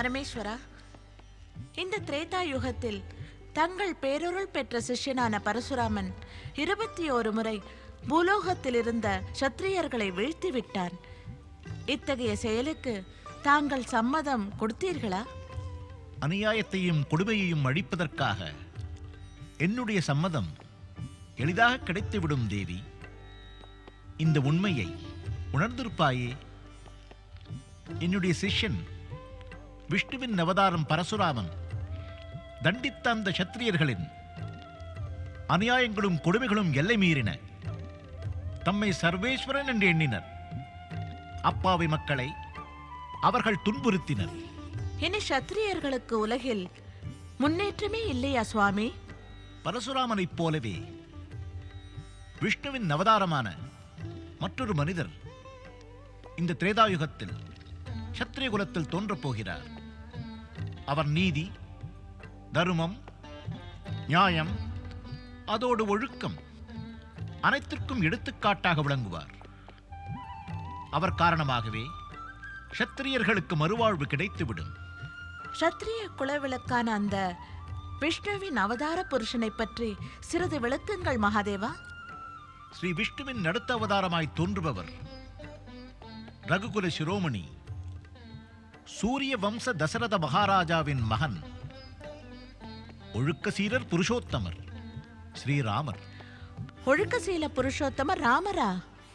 பரமேஸ்வரா இந்த திரேதா யுகத்தில் தங்கள் பேரொருள் பெற்ற சிஷ்யனான பரசுராமன் இருபத்தி ஓரு முறை பூலோகத்தில் இருந்த சத்திரியர்களை வீழ்த்தி விட்டான் இத்தகைய செயலுக்கு தாங்கள் சம்மதம் கொடுத்தீர்களா அநியாயத்தையும் கொடுமையையும் அழிப்பதற்காக என்னுடைய சம்மதம் எளிதாக கிடைத்துவிடும் தேவி இந்த உண்மையை உணர்ந்திருப்பாயே என்னுடைய சிஷ்யன் விஷ்ணுவின் அவதாரம் பரசுராமன் தண்டித்த அந்த சத்திரியர்களின் அநியாயங்களும் கொடுமைகளும் எல்லை மீறின தம்மை சர்வேஸ்வரன் என்று எண்ணினர் அப்பாவி மக்களை அவர்கள் துன்புறுத்தினர் இனி சத்திரியர்களுக்கு உலகில் முன்னேற்றமே இல்லையா சுவாமி பரசுராமனைப் போலவே விஷ்ணுவின் அவதாரமான மற்றொரு மனிதர் இந்த திரேதாயுகத்தில் சத்திரிய குலத்தில் தோன்றப் போகிறார் அவர் நீதி தருமம் நியாயம் அதோடு ஒழுக்கம் அனைத்திற்கும் எடுத்துக்காட்டாக விளங்குவார் அவர் காரணமாகவே சத்திரியர்களுக்கு மறுவாழ்வு கிடைத்துவிடும் சத்திரிய குலவிளக்கான அந்த விஷ்ணுவின் அவதார புருஷனை பற்றி சிறிது விளக்குங்கள் மகாதேவா ஸ்ரீ விஷ்ணுவின் அடுத்த அவதாரமாய் தோன்றுபவர் ரகுகுல சிரோமணி சூரிய வம்ச தசரத மகாராஜாவின் மகன் ஒழுக்க சீரர் புருஷோத்தமர் ஸ்ரீராமர் ஒழுக்கசீல புருஷோத்தம ராமரா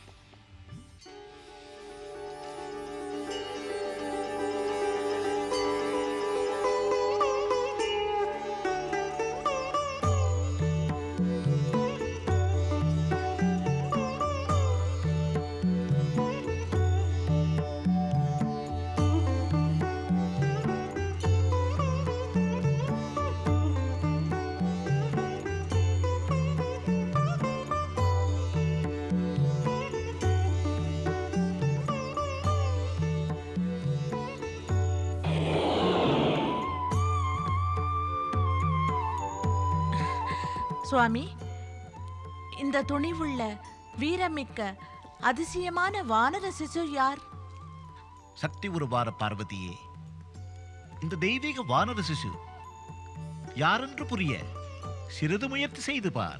சுவாமி இந்த துணிவுள்ள வீரமிக்க அதிசயமான வானர சிசு யார் சக்தி உருவார பார்வதியே இந்த தெய்வீக வானர சிசு யாரென்று புரிய சிறிது முயற்சி செய்து பார்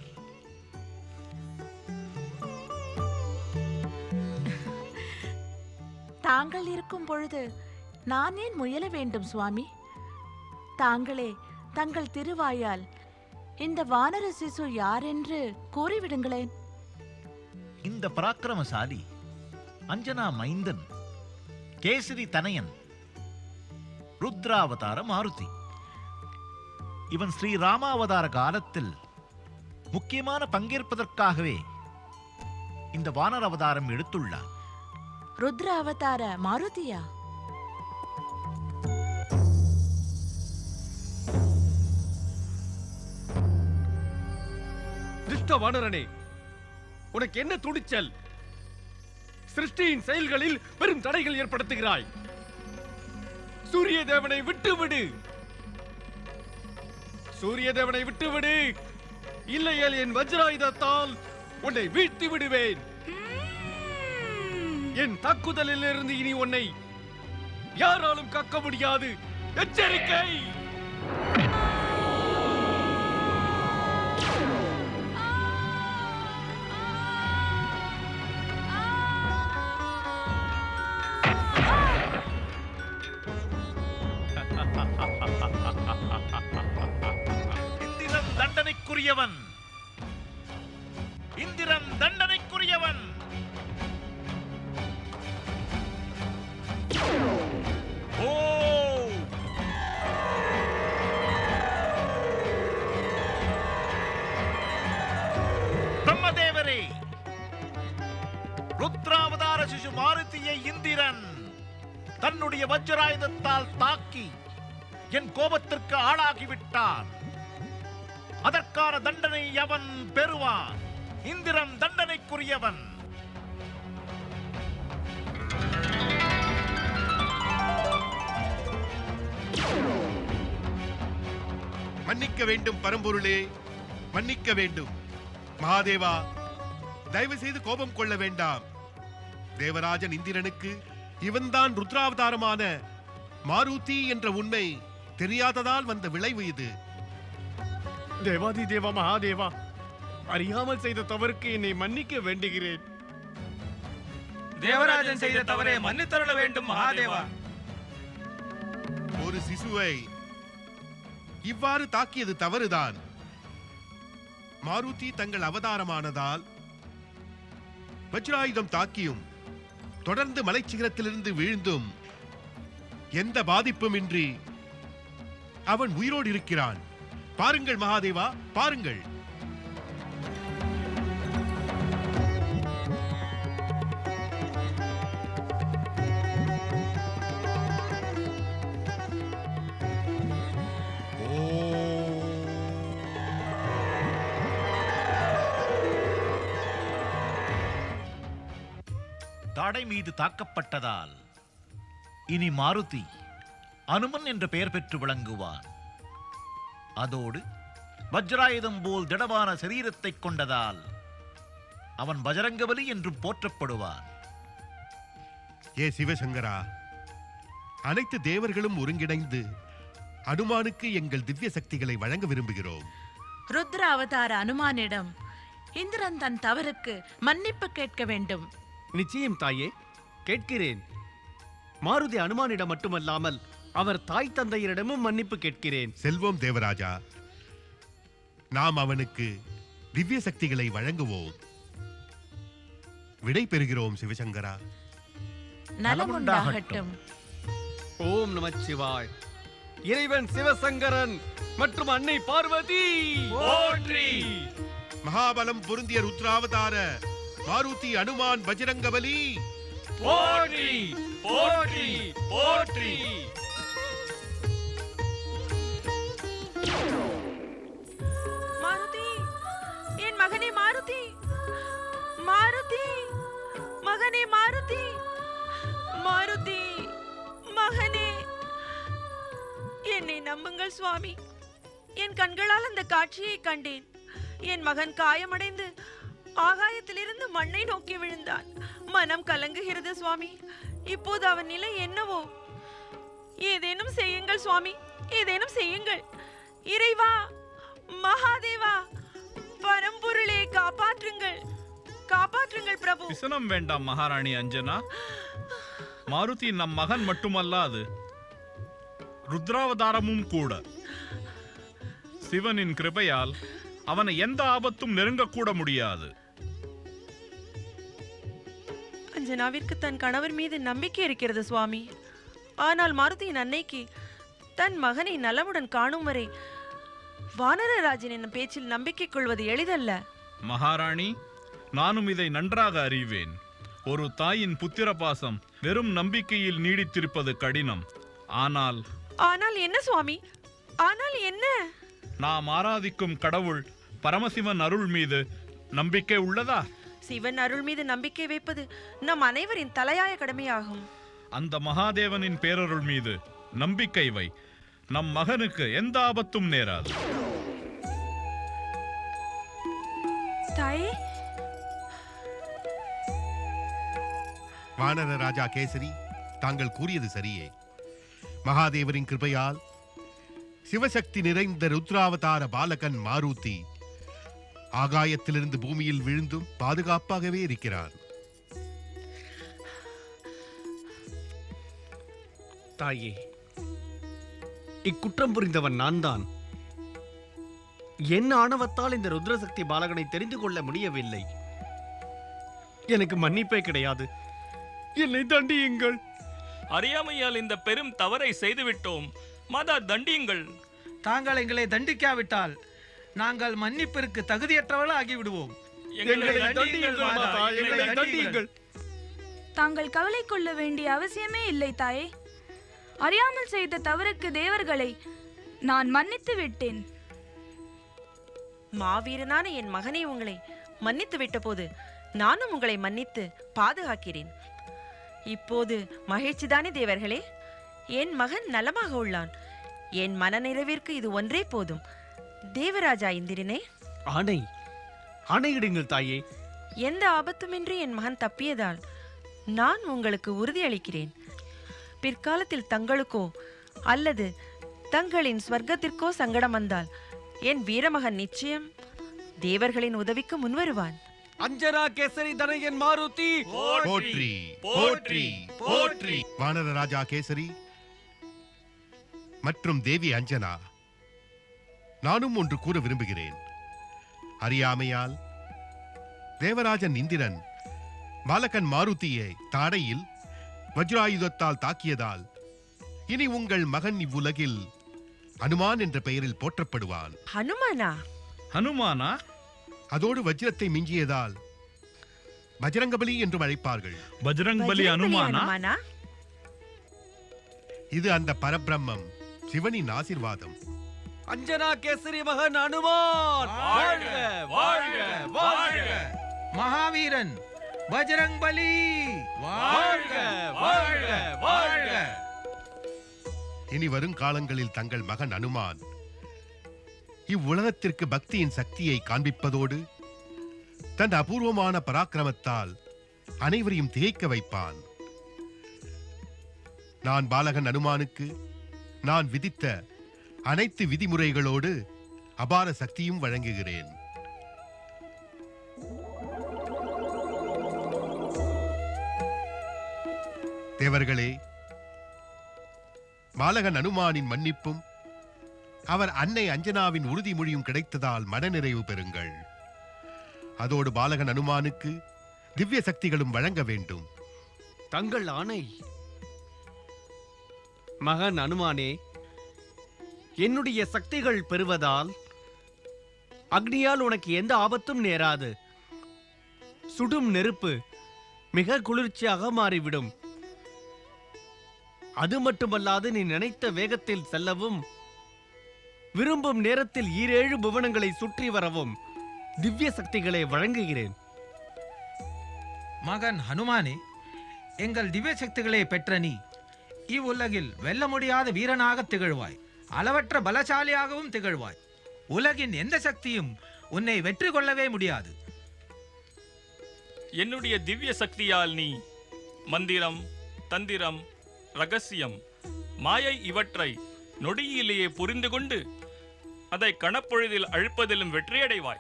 தாங்கள் இருக்கும் பொழுது நான் ஏன் முயல வேண்டும் சுவாமி தாங்களே தங்கள் திருவாயால் இந்த வானர சிசு யார் என்று கூறிவிடுங்களேன் இந்த பராக்கிரமசாலி அஞ்சனா மைந்தன் கேசரி தனயன் ருத்ராவதார மாருதி இவன் ஸ்ரீ ராமாவதார காலத்தில் முக்கியமான பங்கேற்பதற்காகவே இந்த வானர அவதாரம் எடுத்துள்ளான் ருத்ர அவதார மாருதியா திருஷ்ட வானரனே உனக்கு என்ன துணிச்சல் சிருஷ்டியின் செயல்களில் பெரும் தடைகள் ஏற்படுத்துகிறாய் சூரிய தேவனை விட்டுவிடு சூரிய தேவனை விட்டுவிடு இல்லையேல் என் வஜ்ராயுதத்தால் உன்னை வீழ்த்தி விடுவேன் என் தாக்குதலில் இருந்து இனி உன்னை யாராலும் காக்க முடியாது எச்சரிக்கை இந்திரன் தண்டனைக்குரியவன் இந்திரன் தண்டனைக்குரியவன் ஓ பிரம்மதேவரே ருத்ராவதார சிசு மாருதியை இந்திரன் தன்னுடைய வஜ்ராயுதத்தால் தாக்கி என் கோபத்திற்கு ஆளாகிவிட்டான் அதற்கான தண்டனை அவன் பெறுவான் இந்திரன் தண்டனைக்குரியவன் மன்னிக்க வேண்டும் பரம்பொருளே மன்னிக்க வேண்டும் மகாதேவா தயவு செய்து கோபம் கொள்ள வேண்டாம் தேவராஜன் இந்திரனுக்கு இவன்தான் ருத்ராவதாரமான மாருதி என்ற உண்மை தெரியாததால் வந்த விளைவு இது தேவாதி தேவா மகாதேவா அறியாமல் செய்த தவறுக்கு என்னை மன்னிக்க வேண்டுகிறேன் தேவராஜன் செய்த தவறை மன்னித்தருள வேண்டும் மகாதேவா ஒரு சிசுவை இவ்வாறு தாக்கியது தவறுதான் மாருதி தங்கள் அவதாரமானதால் வஜ்ராயுதம் தாக்கியும் தொடர்ந்து மலைச்சிகரத்திலிருந்து வீழ்ந்தும் எந்த பாதிப்புமின்றி அவன் உயிரோடு இருக்கிறான் பாருங்கள் மகாதேவா பாருங்கள் தாடை மீது தாக்கப்பட்டதால் இனி மாருதி அனுமன் என்ற பெயர் பெற்று விளங்குவான் அதோடு வஜ்ராயுதம் போல் திடமான சரீரத்தைக் கொண்டதால் அவன் பஜரங்கபலி என்றும் போற்றப்படுவான் ஏ சிவசங்கரா அனைத்து தேவர்களும் ஒருங்கிணைந்து அனுமானுக்கு எங்கள் திவ்ய சக்திகளை வழங்க விரும்புகிறோம் ருத்ர அவதார அனுமானிடம் இந்திரன் தன் தவறுக்கு மன்னிப்பு கேட்க வேண்டும் நிச்சயம் தாயே கேட்கிறேன் மாருதி அனுமானிடம் மட்டுமல்லாமல் அவர் தாய் தந்தையரிடமும் மன்னிப்பு கேட்கிறேன் செல்வோம் தேவராஜா நாம் அவனுக்கு திவ்ய சக்திகளை வழங்குவோம் விடை பெறுகிறோம் சிவசங்கரா நலமுண்டாகட்டும் ஓம் நமச்சிவாய் இறைவன் சிவசங்கரன் மற்றும் அன்னை பார்வதி போற்றி மகாபலம் பொருந்திய ருத்ராவதார மாருதி அனுமான் பஜரங்கபலி போற்றி போற்றி போற்றி மாருதி என் மகனே மாருதி மாருதி மகனே மாருதி மாருதி மகனே என்னை நம்புங்கள் சுவாமி என் கண்களால் அந்த காட்சியை கண்டேன் என் மகன் காயமடைந்து ஆகாயத்திலிருந்து மண்ணை நோக்கி விழுந்தான் மனம் கலங்குகிறது சுவாமி இப்போது அவன் நிலை என்னவோ ஏதேனும் செய்யுங்கள் சுவாமி ஏதேனும் செய்யுங்கள் இறைவா மகாதேவா பரம்பொருளே காப்பாற்றுங்கள் காப்பாற்றுங்கள் பிரபு விசனம் வேண்டாம் மகாராணி அஞ்சனா மாருதி நம் மகன் மட்டுமல்லாது ருத்ராவதாரமும் கூட சிவனின் கிருபையால் அவனை எந்த ஆபத்தும் நெருங்கக்கூட முடியாது அஞ்சனாவிற்கு தன் கணவர் மீது நம்பிக்கை இருக்கிறது சுவாமி ஆனால் மாருதியின் அன்னைக்கு தன் மகனை நலமுடன் காணும் வரை வானரராஜன் என்னும் பேச்சில் நம்பிக்கை கொள்வது எளிதல்ல மகாராணி நானும் இதை நன்றாக அறிவேன் ஒரு தாயின் புத்திர பாசம் வெறும் நம்பிக்கையில் நீடித்திருப்பது கடினம் ஆனால் ஆனால் என்ன சுவாமி ஆனால் என்ன நாம் ஆராதிக்கும் கடவுள் பரமசிவன் அருள் மீது நம்பிக்கை உள்ளதா சிவன் அருள் மீது நம்பிக்கை வைப்பது நம் அனைவரின் தலையாய கடமையாகும் அந்த மகாதேவனின் பேரருள் மீது நம்பிக்கை வை நம் மகனுக்கு எந்த ஆபத்தும் நேராது தாயே வானர ராஜா கேசரி தாங்கள் கூறியது சரியே மகாதேவரின் கிருபையால் சிவசக்தி நிறைந்த ருத்ராவதார பாலகன் மாருதி ஆகாயத்திலிருந்து பூமியில் விழுந்தும் பாதுகாப்பாகவே இருக்கிறான் தாயே இக்குற்றம் புரிந்தவன் நான் தான் என் ஆணவத்தால் இந்த ருத்ரசக்தி பாலகனை தெரிந்து கொள்ள முடியவில்லை எனக்கு மன்னிப்பே கிடையாது என்னை தண்டியுங்கள் அறியாமையால் இந்த பெரும் தவறை செய்துவிட்டோம் மாதா தண்டியுங்கள் தாங்கள் எங்களை தண்டிக்காவிட்டால் நாங்கள் மன்னிப்பிற்கு தகுதியற்றவர்கள் ஆகிவிடுவோம் எங்களை தண்டியுங்கள் மாதா எங்களை தண்டியுங்கள் தாங்கள் கவலை கொள்ள வேண்டிய அவசியமே இல்லை தாயே அறியாமல் செய்த தவறுக்கு தேவர்களை நான் மன்னித்து விட்டேன் மாவீரனான என் மகனை உங்களை மன்னித்து விட்டபோது நானும் உங்களை மன்னித்து பாதுகாக்கிறேன் இப்போது மகிழ்ச்சிதானே தேவர்களே என் மகன் நலமாக உள்ளான் என் மனநிறைவிற்கு இது ஒன்றே போதும் தேவராஜா இந்திரனே ஆணை ஆணையிடுங்கள் தாயே எந்த ஆபத்துமின்றி என் மகன் தப்பியதால் நான் உங்களுக்கு உறுதியளிக்கிறேன் பிற்காலத்தில் தங்களுக்கோ அல்லது தங்களின் ஸ்வர்க்கத்திற்கோ சங்கடம் வந்தால் என் வீரமகன் நிச்சயம் தேவர்களின் உதவிக்கு முன்வருவான் அஞ்சனா கேசரி தனையன் மாருதி போற்றி போற்றி போற்றி வானர ராஜா கேசரி மற்றும் தேவி அஞ்சனா நானும் ஒன்று கூற விரும்புகிறேன் அறியாமையால் தேவராஜன் இந்திரன் பாலகன் மாருதியை தாடையில் வஜ்ராயுதத்தால் தாக்கியதால் இனி உங்கள் மகன் இவ்வுலகில் அனுமான் என்ற பெயரில் போற்றப்படுவான் ஹனுமானா ஹனுமானா அதோடு வஜ்ரத்தை மிஞ்சியதால் பஜரங்கபலி என்றும் அழைப்பார்கள் பஜ்ரங் பலி பஜரங்பலி அனுமானா ஹனுமானா இது அந்த பரபிரம்மம் சிவனின் ஆசிர்வாதம் அஞ்சனா கேசரி மகன் அனுமான் வாழ்க வாழ்க வாழ்க மகாவீரன் பஜரங் பலி வாழ்க வாழ்க வாழ்க இனி வரும் காலங்களில் தங்கள் மகன் அனுமான் இவ்வுலகத்திற்கு பக்தியின் சக்தியை காண்பிப்பதோடு தன் அபூர்வமான பராக்கிரமத்தால் அனைவரையும் திகைக்க வைப்பான் நான் பாலகன் அனுமானுக்கு நான் விதித்த அனைத்து விதிமுறைகளோடு அபார சக்தியும் வழங்குகிறேன் தேவர்களே பாலகன் அனுமானின் மன்னிப்பும் அவர் அன்னை அஞ்சனாவின் உறுதிமொழியும் கிடைத்ததால் மனநிறைவு பெறுங்கள் அதோடு பாலகன் அனுமானுக்கு திவ்ய சக்திகளும் வழங்க வேண்டும் தங்கள் ஆணை மகன் அனுமானே என்னுடைய சக்திகள் பெறுவதால் அக்னியால் உனக்கு எந்த ஆபத்தும் நேராது சுடும் நெருப்பு மிக குளிர்ச்சியாக மாறிவிடும் அது மட்டுமல்லாது நீ நினைத்த வேகத்தில் செல்லவும் விரும்பும் நேரத்தில் ஈரேழு புவனங்களை சுற்றி வரவும் திவ்ய சக்திகளை வழங்குகிறேன் மகன் ஹனுமானே எங்கள் திவ்ய சக்திகளை பெற்ற நீ இவ்வுலகில் வெல்ல முடியாத வீரனாக திகழ்வாய் அளவற்ற பலசாலியாகவும் திகழ்வாய் உலகின் எந்த சக்தியும் உன்னை வெற்றி கொள்ளவே முடியாது என்னுடைய திவ்ய சக்தியால் நீ மந்திரம் தந்திரம் ரகசியம் மாயை இவற்றை நொடியிலேயே புரிந்து கொண்டு அதை கணப்பொழுதில் அழிப்பதிலும் வெற்றியடைவாய்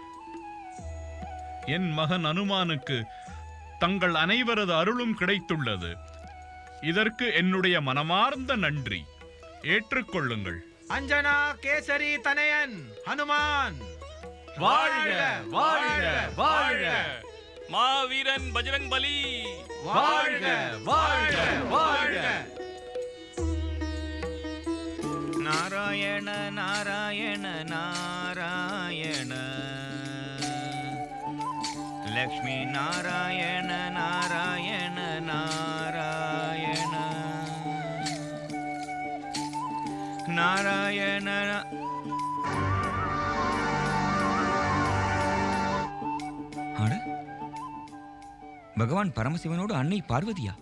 என் மகன் அனுமானுக்கு தங்கள் அனைவரது அருளும் கிடைத்துள்ளது இதற்கு என்னுடைய மனமார்ந்த நன்றி ஏற்றுக்கொள்ளுங்கள் அஞ்சனா கேசரி தனையன் ஹனுமான் வாழ்க வாழ்க வாழ்க மாவீரன் பஜரங் பலி வாழ்க வாழ்க வாழ்க நாராயண நாராயண நாராயண லக்ஷ்மி நாராயண நாராயண நாராயண நாராயண அட பகவான் பரமசிவனோடு அன்னை பார்வதியா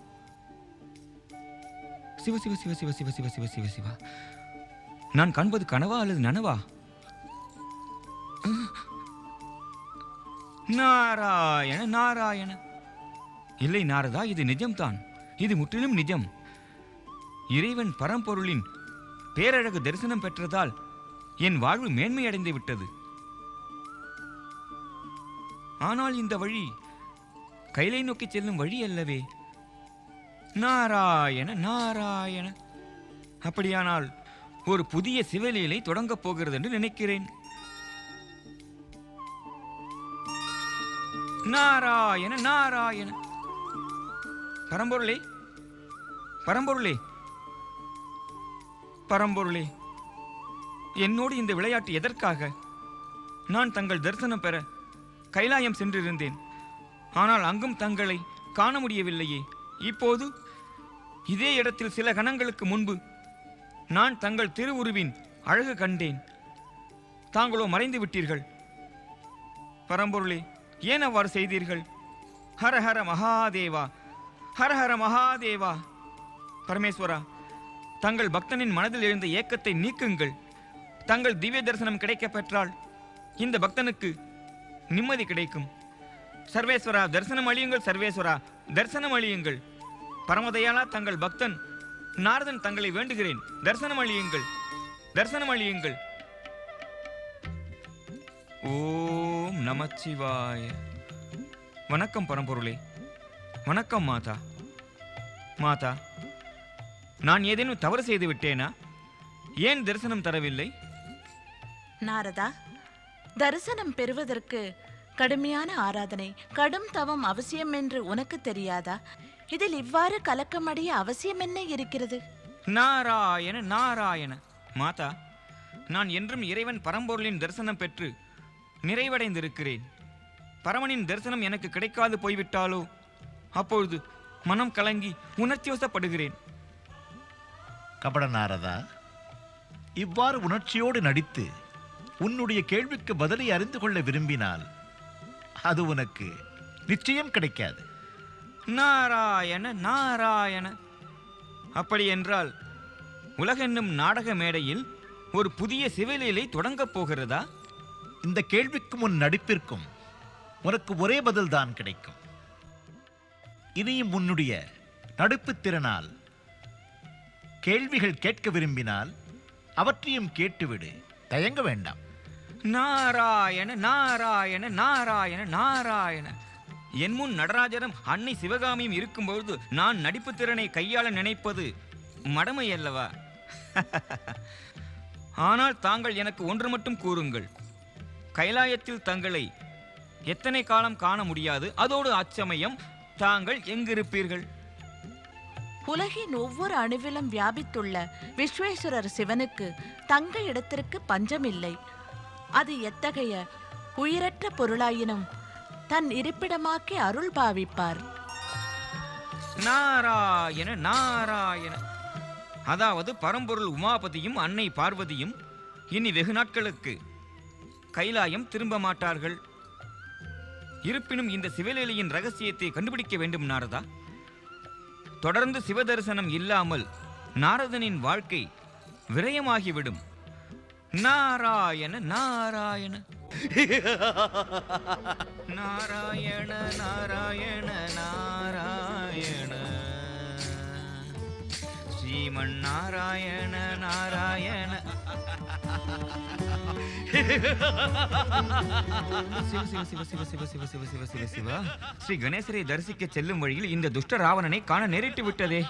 சிவ சிவ சிவ சிவ சிவ சிவ சிவ சிவ சிவா நான் காண்பது கனவா அல்லது நனவா நாராயண நாராயண இல்லை நாரதா இது நிஜம்தான் இது முற்றிலும் நிஜம் இறைவன் பரம்பொருளின் பேரழகு தரிசனம் பெற்றதால் என் வாழ்வு மேன்மையடைந்து விட்டது ஆனால் இந்த வழி கைலை நோக்கி செல்லும் வழி அல்லவே நாராயண நாராயண அப்படியானால் ஒரு புதிய சிவலீலை தொடங்கப் போகிறது என்று நினைக்கிறேன் நாராயண நாராயண பரம்பொருளே பரம்பொருளே பரம்பொருளே என்னோடு இந்த விளையாட்டு எதற்காக நான் தங்கள் தரிசனம் பெற கைலாயம் சென்றிருந்தேன் ஆனால் அங்கும் தங்களை காண முடியவில்லையே இப்போது இதே இடத்தில் சில கணங்களுக்கு முன்பு நான் தங்கள் திருவுருவின் அழகு கண்டேன் தாங்களோ மறைந்து விட்டீர்கள் பரம்பொருளே ஏன் அவ்வாறு செய்தீர்கள் ஹர ஹர மகாதேவா ஹர ஹர மகாதேவா பரமேஸ்வரா தங்கள் பக்தனின் மனதில் எழுந்த ஏக்கத்தை நீக்குங்கள் தங்கள் திவ்ய தரிசனம் கிடைக்கப் பெற்றால் இந்த பக்தனுக்கு நிம்மதி கிடைக்கும் சர்வேஸ்வரா தரிசனம் அழியுங்கள் சர்வேஸ்வரா தரிசனம் அழியுங்கள் பரமதயாளா தங்கள் பக்தன் நாரதன் தங்களை வேண்டுகிறேன் தரிசனம் அளியுங்கள் தரிசனம் அளியுங்கள் ஓம் நமச்சிவாய வணக்கம் பரம்பொருளே வணக்கம் மாதா மாதா நான் ஏதேனும் தவறு செய்து விட்டேனா ஏன் தரிசனம் தரவில்லை நாரதா தரிசனம் பெறுவதற்கு கடுமையான ஆராதனை கடும் தவம் அவசியம் என்று உனக்கு தெரியாதா இதில் இவ்வாறு கலக்கமடைய அவசியம் என்ன இருக்கிறது நாராயண நாராயண மாதா நான் என்றும் இறைவன் பரம்பொருளின் தரிசனம் பெற்று நிறைவடைந்திருக்கிறேன் பரமனின் தரிசனம் எனக்கு கிடைக்காது போய்விட்டாலோ அப்பொழுது மனம் கலங்கி உணர்ச்சிவசப்படுகிறேன் கபட நாரதா இவ்வாறு உணர்ச்சியோடு நடித்து உன்னுடைய கேள்விக்கு பதிலை அறிந்து கொள்ள விரும்பினால் அது உனக்கு நிச்சயம் கிடைக்காது நாராயண நாராயண அப்படி என்றால் உலகென்னும் நாடக மேடையில் ஒரு புதிய சிவலீலை தொடங்கப் போகிறதா இந்த கேள்விக்கு முன் நடிப்பிற்கும் உனக்கு ஒரே பதில்தான் கிடைக்கும் இனியும் உன்னுடைய நடிப்புத் திறனால் கேள்விகள் கேட்க விரும்பினால் அவற்றையும் கேட்டுவிடு தயங்க வேண்டாம் நாராயண நாராயண நாராயண நாராயண என் முன் நடராஜரும் அன்னை சிவகாமியும் இருக்கும்பொழுது நான் நடிப்பு திறனை கையாள நினைப்பது மடமை அல்லவா ஆனால் தாங்கள் எனக்கு ஒன்று மட்டும் கூறுங்கள் கைலாயத்தில் தங்களை எத்தனை காலம் காண முடியாது அதோடு அச்சமயம் தாங்கள் எங்கிருப்பீர்கள் உலகின் ஒவ்வொரு அணுவிலும் வியாபித்துள்ள விஸ்வேஸ்வரர் சிவனுக்கு தங்க இடத்திற்கு பஞ்சமில்லை அது எத்தகைய உயிரற்ற பொருளாயினும் தன் இருப்பிடமாக்கி அருள் பாவிப்பார் நாராயண நாராயண அதாவது பரம்பொருள் உமாபதியும் அன்னை பார்வதியும் இனி வெகு நாட்களுக்கு கைலாயம் திரும்ப மாட்டார்கள் இருப்பினும் இந்த சிவலீலையின் ரகசியத்தை கண்டுபிடிக்க வேண்டும் நாரதா தொடர்ந்து சிவதரிசனம் இல்லாமல் நாரதனின் வாழ்க்கை விரயமாகிவிடும் நாராயண நாராயண நாராயண நாராயண நாராயண ஸ்ரீமன் நாராயண நாராயண சிவ சிவ சிவ சிவ சிவ சிவ சிவ சிவ சிவ சிவ ஸ்ரீ கணேசரை தரிசிக்க செல்லும் வழியில் இந்த துஷ்ட ராவணனை காண நேரிட்டு விட்டதே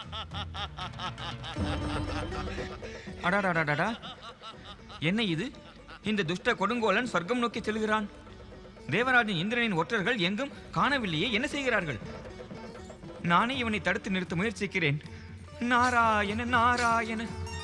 அடாடாடாடா என்ன இது இந்த துஷ்ட கொடுங்கோலன் சொர்க்கம் நோக்கி செல்கிறான் தேவராஜன் இந்திரனின் ஒற்றர்கள் எங்கும் காணவில்லையே என்ன செய்கிறார்கள் நானே இவனை தடுத்து நிறுத்த முயற்சிக்கிறேன் நாராயண நாராயண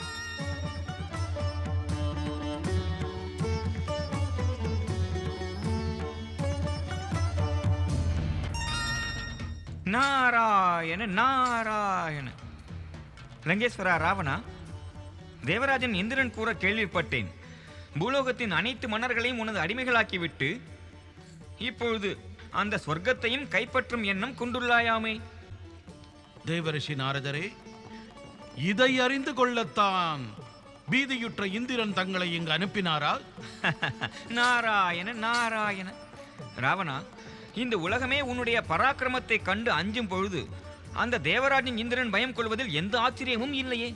நாராயண நாராயண லங்கேஸ்வரா ராவணா தேவராஜன் இந்திரன் கூற கேள்விப்பட்டேன் பூலோகத்தின் அனைத்து மன்னர்களையும் உனது அடிமைகளாக்கிவிட்டு இப்பொழுது அந்த சொர்க்கத்தையும் கைப்பற்றும் எண்ணம் கொண்டுள்ளாயாமே தேவரிஷி நாரதரே இதை அறிந்து கொள்ளத்தான் பீதியுற்ற இந்திரன் தங்களை இங்கு அனுப்பினாரா நாராயண நாராயண ராவணா இந்த உலகமே உன்னுடைய பராக்கிரமத்தை கண்டு அஞ்சும் பொழுது அந்த தேவராஜன் இந்திரன் பயம் கொள்வதில் எந்த ஆச்சரியமும் இல்லையே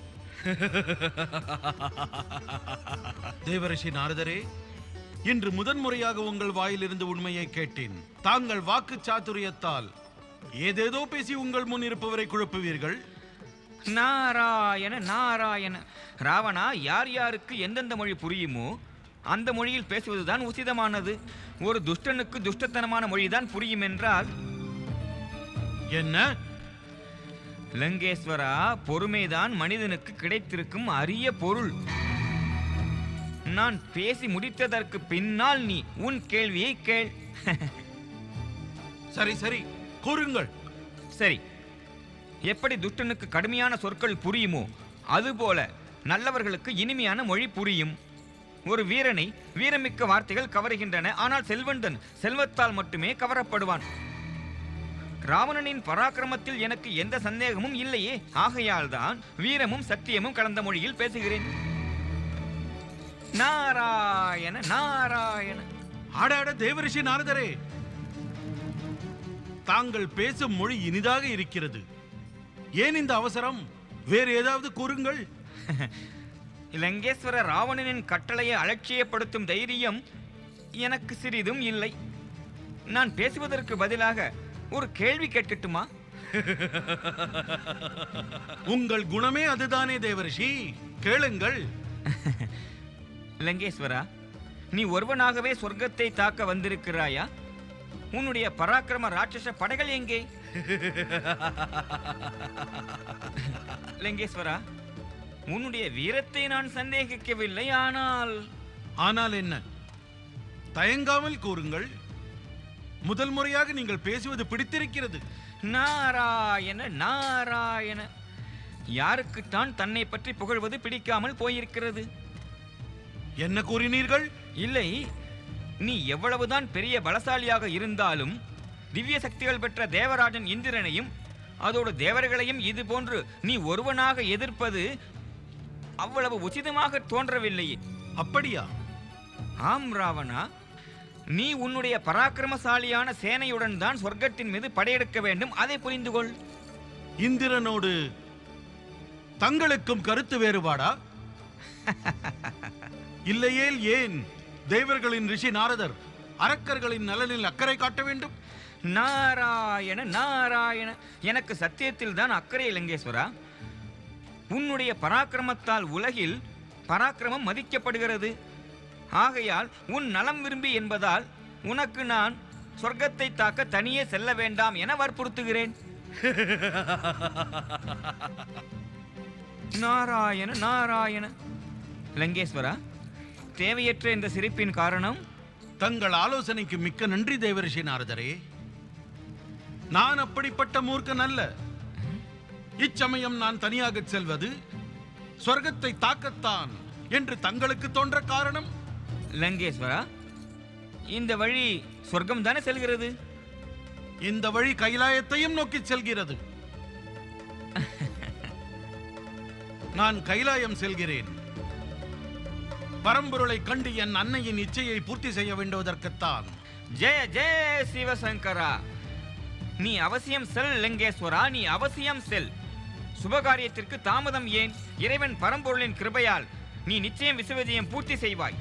தேவரிஷி நாரதரே இன்று முதன்முறையாக உங்கள் வாயிலிருந்து உண்மையை கேட்டேன் தாங்கள் வாக்கு சாதுரியத்தால் ஏதேதோ பேசி உங்கள் முன் இருப்பவரை குழப்புவீர்கள் நாராயண நாராயண ராவணா யார் யாருக்கு எந்தெந்த மொழி புரியுமோ அந்த மொழியில் பேசுவதுதான் உசிதமானது ஒரு துஷ்டனுக்கு துஷ்டத்தனமான மொழிதான் புரியும் என்றால் என்ன லங்கேஸ்வரா பொறுமைதான் மனிதனுக்கு கிடைத்திருக்கும் அரிய பொருள் நான் பேசி முடித்ததற்கு பின்னால் நீ உன் கேள்வியை கேள் சரி சரி கூறுங்கள் சரி எப்படி துஷ்டனுக்கு கடுமையான சொற்கள் புரியுமோ அதுபோல நல்லவர்களுக்கு இனிமையான மொழி புரியும் ஒரு வீரனை வீரமிக்க வார்த்தைகள் கவருகின்றன ஆனால் செல்வந்தன் செல்வத்தால் மட்டுமே கவரப்படுவான் ராவணனின் பராக்கிரமத்தில் எனக்கு எந்த சந்தேகமும் இல்லையே ஆகையால் தான் வீரமும் சத்தியமும் கலந்த மொழியில் பேசுகிறேன் நாராயண நாராயண ஆடாட தேவரிஷி நாரதரே தாங்கள் பேசும் மொழி இனிதாக இருக்கிறது ஏன் இந்த அவசரம் வேறு ஏதாவது கூறுங்கள் இலங்கேஸ்வர ராவணனின் கட்டளையை அலட்சியப்படுத்தும் தைரியம் எனக்கு சிறிதும் இல்லை நான் பேசுவதற்கு பதிலாக ஒரு கேள்வி கேட்கட்டுமா உங்கள் குணமே அதுதானே தேவரிஷி கேளுங்கள் லங்கேஸ்வரா நீ ஒருவனாகவே சொர்க்கத்தை தாக்க வந்திருக்கிறாயா உன்னுடைய பராக்கிரம ராட்சச படைகள் எங்கே லங்கேஸ்வரா உன்னுடைய வீரத்தை நான் சந்தேகிக்கவில்லை ஆனால் ஆனால் என்ன தயங்காமல் கூறுங்கள் முதல் முறையாக நீங்கள் பேசுவது பிடித்திருக்கிறது நாராயண நாராயண யாருக்குத்தான் தன்னை பற்றி புகழ்வது பிடிக்காமல் போயிருக்கிறது என்ன கூறினீர்கள் இல்லை நீ எவ்வளவுதான் பெரிய பலசாலியாக இருந்தாலும் திவ்ய சக்திகள் பெற்ற தேவராஜன் இந்திரனையும் அதோடு தேவர்களையும் இது போன்று நீ ஒருவனாக எதிர்ப்பது அவ்வளவு உச்சிதமாக தோன்றவில்லையே அப்படியா ஆம் ராவணா நீ உன்னுடைய பராக்கிரமசாலியான சேனையுடன் தான் சொர்க்கத்தின் மீது படையெடுக்க வேண்டும் அதை புரிந்து கொள் இந்திரனோடு தங்களுக்கும் கருத்து வேறுபாடா இல்லையேல் ஏன் தேவர்களின் ரிஷி நாரதர் அரக்கர்களின் நலனில் அக்கறை காட்ட வேண்டும் நாராயண நாராயண எனக்கு சத்தியத்தில் தான் அக்கறை இலங்கேஸ்வரா உன்னுடைய பராக்கிரமத்தால் உலகில் பராக்கிரமம் மதிக்கப்படுகிறது ஆகையால் உன் நலம் விரும்பி என்பதால் உனக்கு நான் சொர்க்கத்தை தாக்க தனியே செல்ல வேண்டாம் என வற்புறுத்துகிறேன் நாராயண நாராயண லங்கேஸ்வரா தேவையற்ற இந்த சிரிப்பின் காரணம் தங்கள் ஆலோசனைக்கு மிக்க நன்றி தேவரிஷி நாரதரே நான் அப்படிப்பட்ட மூர்க்கன் அல்ல இச்சமயம் நான் தனியாக செல்வது சொர்க்கத்தை தாக்கத்தான் என்று தங்களுக்கு தோன்ற காரணம் லங்கேஸ்வரா இந்த வழி சொர்க்கம் தானே செல்கிறது இந்த வழி கைலாயத்தையும் நோக்கி செல்கிறது நான் கைலாயம் செல்கிறேன் பரம்பொருளை கண்டு என் அன்னையின் இச்சையை பூர்த்தி செய்ய வேண்டுவதற்குத்தான் ஜெய ஜெய சிவசங்கரா நீ அவசியம் செல் லிங்கேஸ்வரா நீ அவசியம் செல் சுபகாரியத்திற்கு தாமதம் ஏன் இறைவன் பரம்பொருளின் கிருபையால் நீ நிச்சயம் விசுவதியம் பூர்த்தி செய்வாய்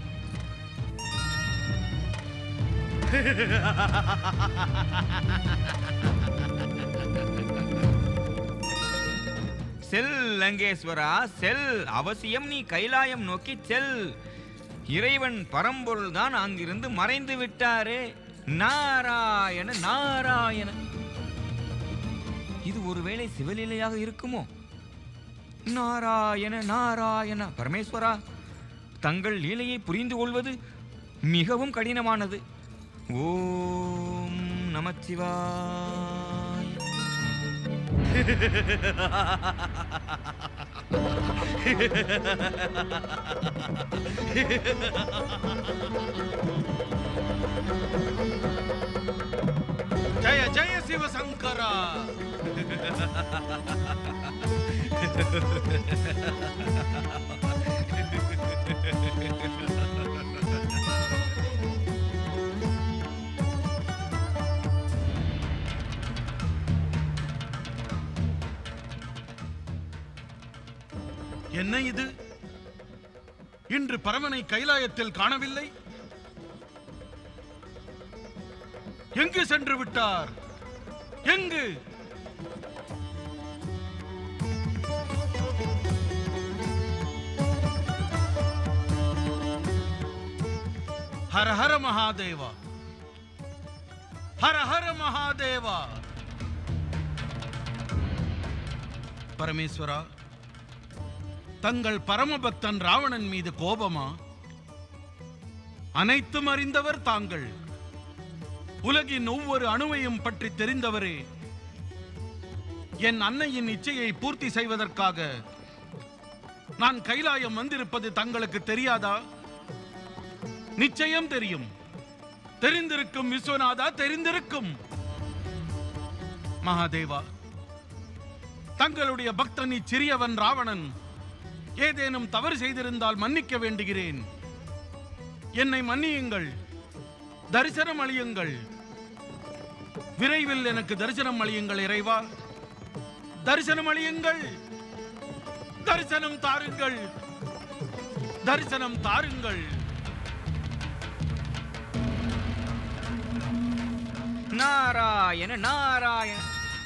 செல் லங்கேஸ்வரா செல் அவசியம் நீ கைலாயம் நோக்கி செல் இறைவன் பரம்பொருள் தான் அங்கிருந்து மறைந்து விட்டாரே நாராயண நாராயண இது ஒருவேளை சிவலீலையாக இருக்குமோ நாராயண நாராயண பரமேஸ்வரா தங்கள் லீலையை புரிந்து கொள்வது மிகவும் கடினமானது ஓம் நமச்சிவாய் ஜெய ஜெய சிவசங்கரா என்ன இது இன்று பரமனை கைலாயத்தில் காணவில்லை எங்கு சென்று விட்டார் எங்கு ஹர ஹர மகாதேவா ஹர ஹர மகாதேவா பரமேஸ்வரா தங்கள் பரமபக்தன் ராவணன் மீது கோபமா அனைத்தும் அறிந்தவர் தாங்கள் உலகின் ஒவ்வொரு அணுவையும் பற்றி தெரிந்தவரே என் அன்னையின் இச்சையை பூர்த்தி செய்வதற்காக நான் கைலாயம் வந்திருப்பது தங்களுக்கு தெரியாதா நிச்சயம் தெரியும் தெரிந்திருக்கும் விஸ்வநாதா தெரிந்திருக்கும் மகாதேவா தங்களுடைய பக்தன் இச்சிறியவன் ராவணன் ஏதேனும் தவறு செய்திருந்தால் மன்னிக்க வேண்டுகிறேன் என்னை மன்னியுங்கள் தரிசனம் அளியுங்கள் விரைவில் எனக்கு தரிசனம் அளியுங்கள் இறைவா தரிசனம் அளியுங்கள் தரிசனம் தாருங்கள் தரிசனம் தாருங்கள் நாராயண நாராயண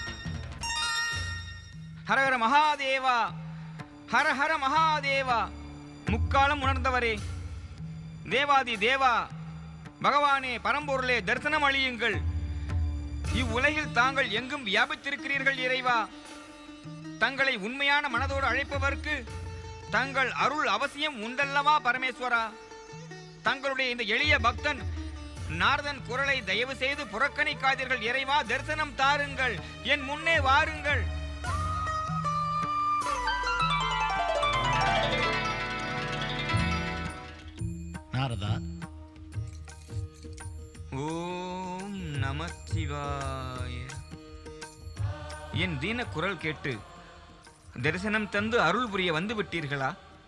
ஹரஹர மகாதேவா ஹர ஹர மகாதேவா முக்காலம் உணர்ந்தவரே தேவாதி தேவா பகவானே பரம்பொருளே தரிசனம் அழியுங்கள் இவ்வுலகில் தாங்கள் எங்கும் வியாபித்திருக்கிறீர்கள் இறைவா தங்களை உண்மையான மனதோடு அழைப்பவர்க்கு தங்கள் அருள் அவசியம் உண்டல்லவா பரமேஸ்வரா தங்களுடைய இந்த எளிய பக்தன் நாரதன் குரலை தயவு செய்து புறக்கணிக்காதீர்கள் இறைவா தரிசனம் தாருங்கள் என் முன்னே வாருங்கள் நாரதா ஓம் நமச்சிவாய என் தீன குரல் கேட்டு தரிசனம் தந்து அருள் புரிய வந்து விட்டீர்களா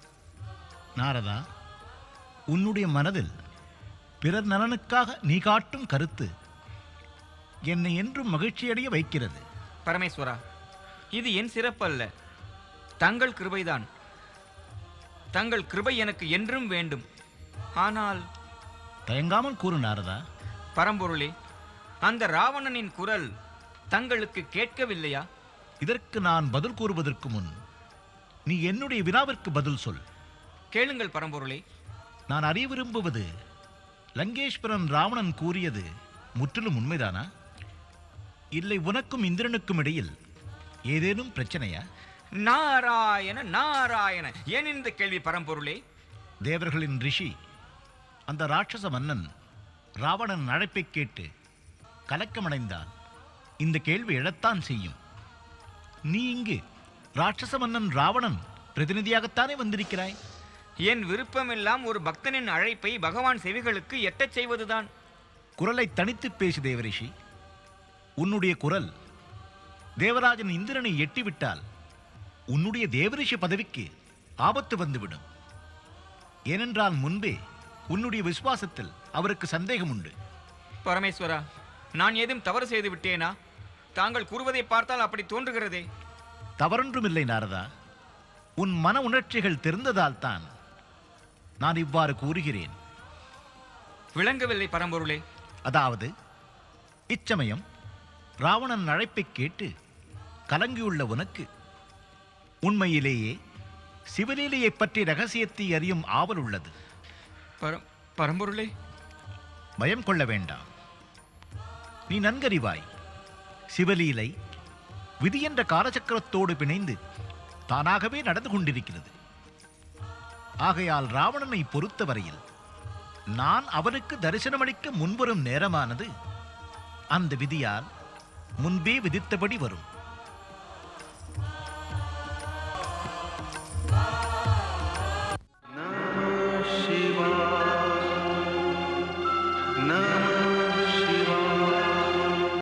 நாரதா உன்னுடைய மனதில் பிறர் நலனுக்காக நீ காட்டும் கருத்து என்னை என்றும் மகிழ்ச்சியடைய வைக்கிறது பரமேஸ்வரா இது என் சிறப்பல்ல தங்கள் கிருபைதான் தங்கள் கிருபை எனக்கு என்றும் வேண்டும் ஆனால் தயங்காமல் கூறு நாரதா பரம்பொருளே அந்த ராவணனின் குரல் தங்களுக்கு கேட்கவில்லையா இதற்கு நான் பதில் கூறுவதற்கு முன் நீ என்னுடைய வினாவிற்கு பதில் சொல் கேளுங்கள் பரம்பொருளே நான் அறிய விரும்புவது லங்கேஸ்வரன் ராவணன் கூறியது முற்றிலும் உண்மைதானா இல்லை உனக்கும் இந்திரனுக்கும் இடையில் ஏதேனும் பிரச்சனையா நாராயண நாராயண ஏன் இந்த கேள்வி பரம்பொருளே தேவர்களின் ரிஷி அந்த ராட்சச மன்னன் ராவணன் அழைப்பைக் கேட்டு கலக்கமடைந்தால் இந்த கேள்வி எழத்தான் செய்யும் நீ இங்கு ராட்சச மன்னன் ராவணன் பிரதிநிதியாகத்தானே வந்திருக்கிறாய் என் விருப்பமெல்லாம் ஒரு பக்தனின் அழைப்பை பகவான் செவிகளுக்கு எட்டச் செய்வதுதான் குரலை தனித்து பேசு தேவரிஷி உன்னுடைய குரல் தேவராஜன் இந்திரனை எட்டிவிட்டால் உன்னுடைய தேவரிஷி பதவிக்கு ஆபத்து வந்துவிடும் ஏனென்றால் முன்பே உன்னுடைய விசுவாசத்தில் அவருக்கு சந்தேகம் உண்டு பரமேஸ்வரா நான் ஏதும் தவறு செய்து விட்டேனா தாங்கள் கூறுவதை பார்த்தால் அப்படி தோன்றுகிறதே தவறொன்றுமில்லை நாரதா உன் மன உணர்ச்சிகள் தெரிந்ததால் தான் நான் இவ்வாறு கூறுகிறேன் விளங்கவில்லை பரம்பொருளே அதாவது இச்சமயம் ராவணன் அழைப்பைக் கேட்டு கலங்கியுள்ள உனக்கு உண்மையிலேயே சிவலீலையைப் பற்றி ரகசியத்தை அறியும் ஆவல் உள்ளது பரம் பரம்பொருளே பயம் கொள்ள வேண்டாம் நீ நன்கறிவாய் சிவலீலை விதி என்ற காலச்சக்கரத்தோடு பிணைந்து தானாகவே நடந்து கொண்டிருக்கிறது ஆகையால் ராவணனை பொறுத்தவரையில் நான் அவனுக்கு தரிசனமளிக்க முன்வரும் நேரமானது அந்த விதியால் முன்பே விதித்தபடி வரும்